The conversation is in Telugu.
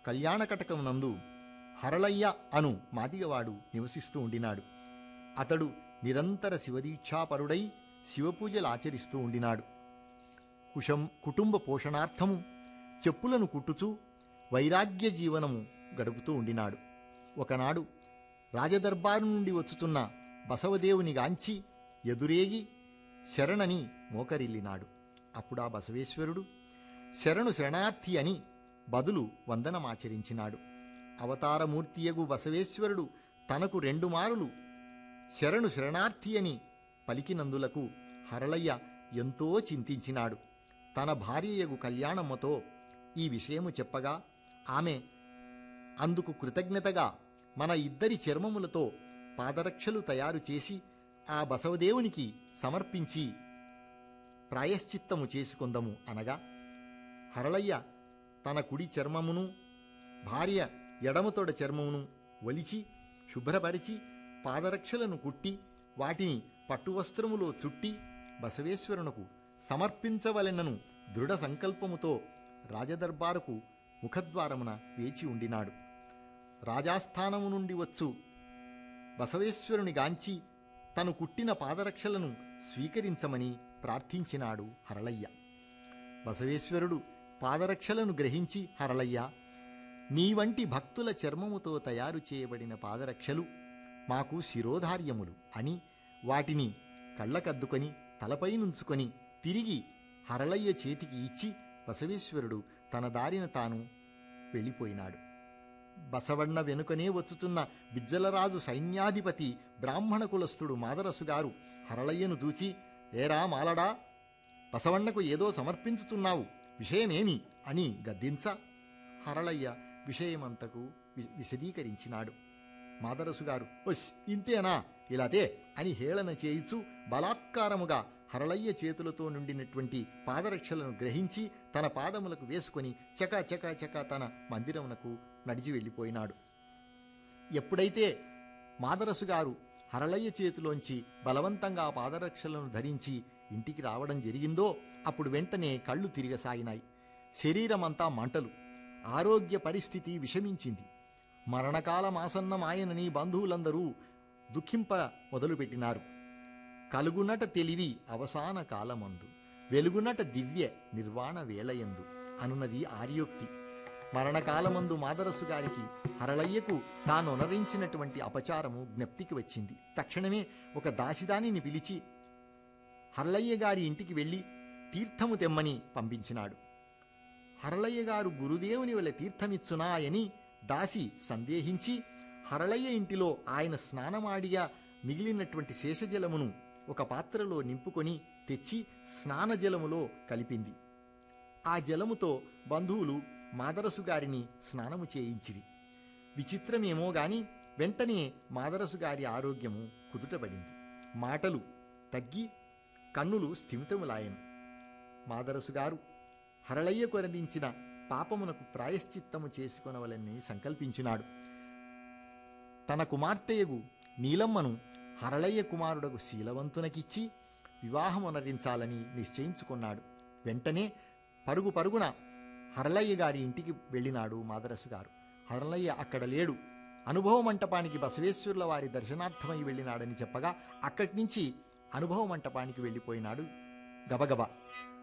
కళ్యాణకటకమునందు హరళయ్య అను మాదిగవాడు నివసిస్తూ ఉండినాడు అతడు నిరంతర శివదీక్షాపరుడై శివపూజలు ఆచరిస్తూ ఉండినాడు కుశం కుటుంబ పోషణార్థము చెప్పులను కుట్టుచూ వైరాగ్య జీవనము గడుపుతూ ఉండినాడు ఒకనాడు రాజదర్బారు నుండి వచ్చుతున్న బసవదేవుని గాంచి ఎదురేగి శరణని మోకరిల్లినాడు అప్పుడా బసవేశ్వరుడు శరణు శరణార్థి అని బదులు వందనమాచరించినాడు అవతారమూర్తియగు బసవేశ్వరుడు తనకు రెండు మారులు శరణు శరణార్థి అని పలికినందులకు హరళయ్య ఎంతో చింతించినాడు తన భార్యయగు కళ్యాణమ్మతో ఈ విషయము చెప్పగా ఆమె అందుకు కృతజ్ఞతగా మన ఇద్దరి చర్మములతో పాదరక్షలు తయారు చేసి ఆ బసవదేవునికి సమర్పించి ప్రాయశ్చిత్తము చేసుకుందము అనగా హరళయ్య తన కుడి చర్మమును భార్య ఎడమతోడ చర్మమును ఒలిచి శుభ్రపరిచి పాదరక్షలను కుట్టి వాటిని పట్టువస్త్రములో చుట్టి బసవేశ్వరునకు సమర్పించవలెనను దృఢ సంకల్పముతో రాజదర్బారుకు ముఖద్వారమున వేచి ఉండినాడు రాజాస్థానము నుండి వచ్చు బసవేశ్వరుని గాంచి తను కుట్టిన పాదరక్షలను స్వీకరించమని ప్రార్థించినాడు హరళయ్య బసవేశ్వరుడు పాదరక్షలను గ్రహించి హరళయ్య మీ వంటి భక్తుల చర్మముతో తయారు చేయబడిన పాదరక్షలు మాకు శిరోధార్యములు అని వాటిని కళ్ళకద్దుకొని తలపై నుంచుకొని తిరిగి హరళయ్య చేతికి ఇచ్చి బసవేశ్వరుడు తన దారిన తాను వెళ్ళిపోయినాడు బసవಣ್ణ వెనుకనే వచ్చుతున్న బిజ్జలరాజు సైన్యాధిపతి బ్రాహ్మణ కులస్థుడు మాదరసుగారు హరళయ్యను చూచి ఏరా మాలడా బసవಣ್ಣకు ఏదో సమర్పించుతున్నావు విషయమేమి అని గద్దించ హరళయ్య విషయమంతకు వి- విశదీకరించినాడు మాదరసుగారు ఒస్ ఇంతేనా ఇలాతే అని హేళన చేయుచు బలాత్కారముగా హరళయ్య చేతులతో నుండినటువంటి పాదరక్షలను గ్రహించి తన పాదములకు వేసుకొని చకా చకా చకా తన మందిరమునకు నడిచి వెళ్ళిపోయినాడు ఎప్పుడైతే మాదరసుగారు హరళయ్య చేతిలోంచి బలవంతంగా ఆ పాదరక్షలను ధరించి ఇంటికి రావడం జరిగిందో అప్పుడు వెంటనే కళ్ళు తిరగసాగినాయి శరీరమంతా మంటలు ఆరోగ్య పరిస్థితి విషమించింది మరణకాలమాసన్నమాయనని బంధువులందరూ దుఃఖింప మొదలుపెట్టినారు కలుగునట తెలివి అవసాన కాలమందు వెలుగునట దివ్య నిర్వాణ వేళయందు అనున్నది ఆర్యోక్తి మరణకాలమందు మాదరసు గారికి హరళయ్యకు తానొనరించినటువంటి అపచారము జ్ఞప్తికి వచ్చింది తక్షణమే ఒక దాసిదానిని పిలిచి హరళయ్య గారి ఇంటికి వెళ్ళి తీర్థము తెమ్మని పంపించినాడు హరళయ్య గారు గురుదేవుని వలె తీర్థమిచ్చునాయని దాసి సందేహించి హరళయ్య ఇంటిలో ఆయన స్నానమాడిగా మిగిలినటువంటి శేషజలమును ఒక పాత్రలో నింపుకొని తెచ్చి స్నానజలములో కలిపింది ఆ జలముతో బంధువులు మాదరసు గారిని స్నానము చేయించిరి విచిత్రమేమో గాని వెంటనే మాదరసు గారి ఆరోగ్యము కుదుటపడింది మాటలు తగ్గి కన్నులు స్థిమితములాయను మాదరసు గారు హరళయ్య కొరడించిన పాపమునకు ప్రాయశ్చిత్తము చేసుకొనవలని సంకల్పించినాడు తన కుమార్తెయగు నీలమ్మను హరళయ్య కుమారుడకు శీలవంతునకిచ్చి వివాహమునరించాలని నిశ్చయించుకున్నాడు వెంటనే పరుగు పరుగున హరళయ్య గారి ఇంటికి వెళ్ళినాడు మాదరసు గారు హరళయ్య అక్కడ లేడు అనుభవ మంటపానికి బసవేశ్వరుల వారి దర్శనార్థమై వెళ్ళినాడని చెప్పగా అక్కడి నుంచి అనుభవ మంటపానికి వెళ్ళిపోయినాడు గబగబా